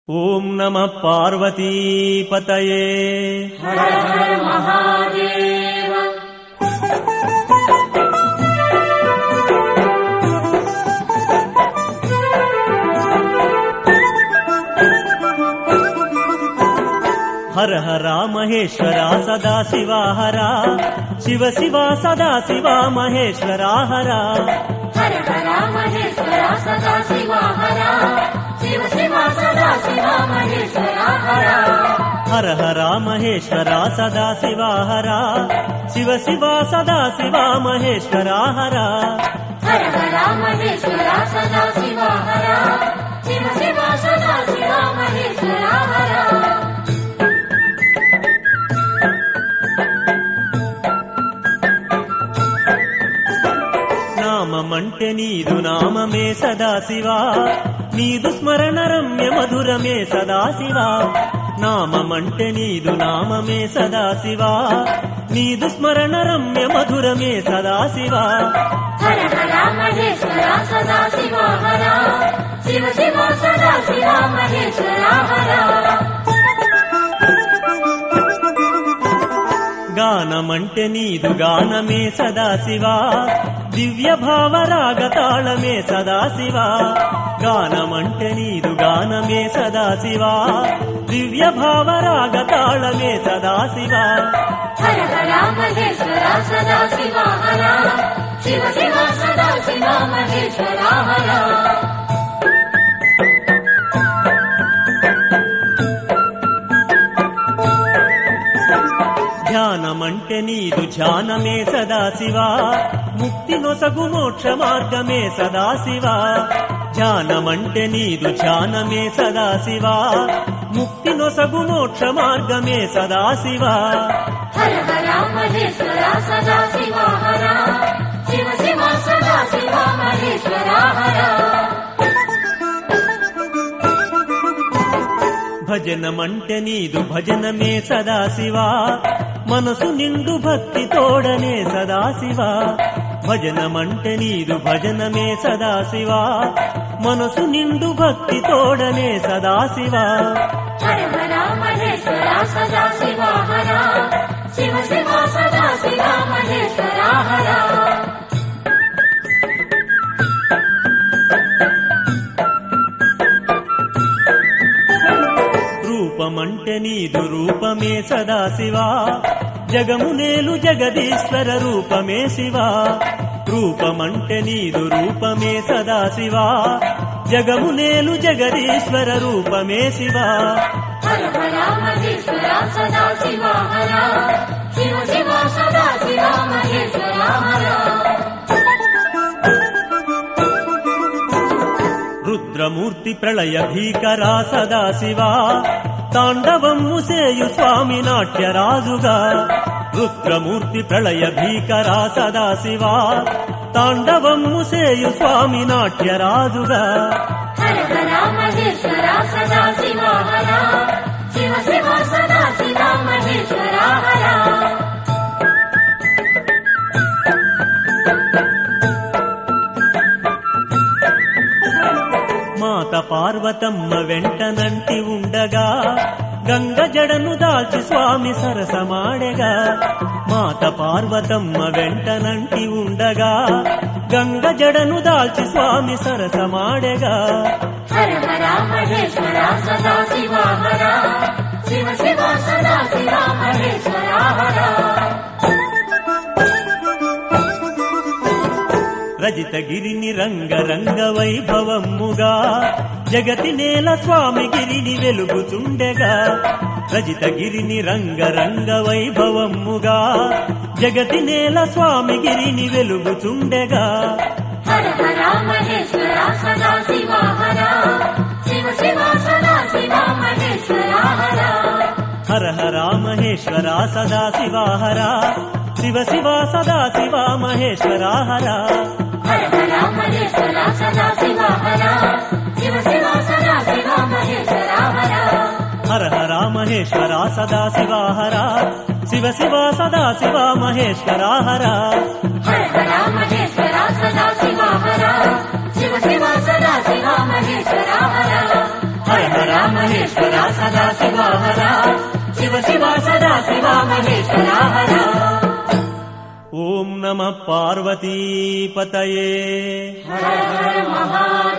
ॐ नमः पार्वतीपतये हर हर महादेव हर हरा महेश्वरा सदा शिवा हरा शिव शिवा सदा शिवा महेश्वरा हरा हर हर महेश्वरा सदा शिवा हरा शिव शिवा सदा शिवा महेश्वरा हरा हर हरा महेश्वरा सदा शिवा हरा शिव शिवा सदा शिवा महेश्वरा हरा हर हर महेश्वरा सदा शिवा हरा शिव शिवा सदा शिवा महेश्वरा हरा నామమంటే నీదు నామమే సదాశివా నీదు స్మరణ రమ్య మధురమే సదాశివా నామమంటే నీదు నామమే సదాశివా నీదు స్మరణ రమ్య మధురమే సదాశివా हर हर महेश्वरा सदा शिवा हरा शिव शिवा सदा शिवा महेश्वरा हरा గానమంటే నీదు గానమే సదాశివా దివ్య భావరాగ తాళమే సదాశివా గానమంటే నీదు గానమే సదాశివా దివ్య భావరాగ తాళమే సదాశివా हर हर महेश्वरा सदा शिवा हरा शिव शिवा सदा शिवा महेश्वरा हरा ధ్యానమంటే నీదు ధ్యానమే సదాశివా ముక్తి నొసగు మోక్ష మార్గమే సదాశివా ధ్యానమంటే నీదు ధ్యానమే సదాశివా ముక్తి నొసగు మోక్ష మార్గమే సదాశివా हर हर महेश्वरा सदा शिवा हरा शिव शिवा सदा शिवा महेश्वरा हरा భజనమంటే నీదు భజనమే సదాశివా మనసు నిండు భక్తి తోడనే సదాశివా భజనమంటే నీదు భజనమే సదాశివా మనసు నిండు భక్తి తోడనే సదాశివా हर हर महेश्वरा सदा शिवा हरा शिव शिवा सदा शिवा महेश्वरा हरा రూపమంటే నీదు రూపమే సదాశివా జగమునేలు జగదీశ్వర రూపమే శివా రూపమంటే నీదు రూపమే సదాశివా జగమునేలు జగదీశ్వర రూపమే శివా हर हर महेश्वरा सदा शिवा हरा शिव शिवा सदा शिवा महेश्वरा हरा రుద్రమూర్తి ప్రళయ భీకరా సదాశివా తాండవమ్ము సేయు స్వామి నాట్యరాజుగా రుద్రమూర్తి ప్రళయ భీకరా సదాశివా తాండవమ్ము సేయు స్వామి నాట్యరాజుగా हर हर महेश्वरा सदा शिवा हरा शिव शिवा सदा शिवा महेश्वरा हरा మాత పార్వతమ్మ వెంటనంటి ఉండగా గంగ జడను దాల్చి స్వామి సరసమాడెగా మాత పార్వతమ్మ వెంటనంటి ఉండగా గంగ జడను దాల్చి స్వామి సరసమాడెగా हर हर महेश्वरा सदा शिवा हरा शिव शिवा सदा शिवा महेश्वरा हरा రజిత గిరిని రంగ రంగ వైభవమ్ముగా జగతి నేల స్వామి గిరిని వెలుగుచుండెగా రజిత గిరిని రంగ రంగ వైభవమ్ముగా జగతి నేల స్వామి గిరిని వెలుగుచుండెగా हर हर महेश्वरा सदा शिवा हरा शिव शिवा सदा शिवा महेश्वरा हरा హర హర మహేశ్వర సదా శివ హర శివ శివ సదా శివ మహేశ్వర హర हर हर महेश्वरा सदा शिवा हरा शिव शिवा सदा शिवा महेश्वरा हरा హర హర మహేశ్వర సదా శివ హర శివ శివ సదా శివ మహేశ్వర హర हर हर महेश्वरा सदा शिवा हरा शिव शिवा सदा शिवा महेश्वरा हरा హర హర మహేశ్వర సదా శివ హర శివ శివ సదా శివ మహేశ్వర హర ఓం నమ పార్వతీపతయే హర హర మహాదేవ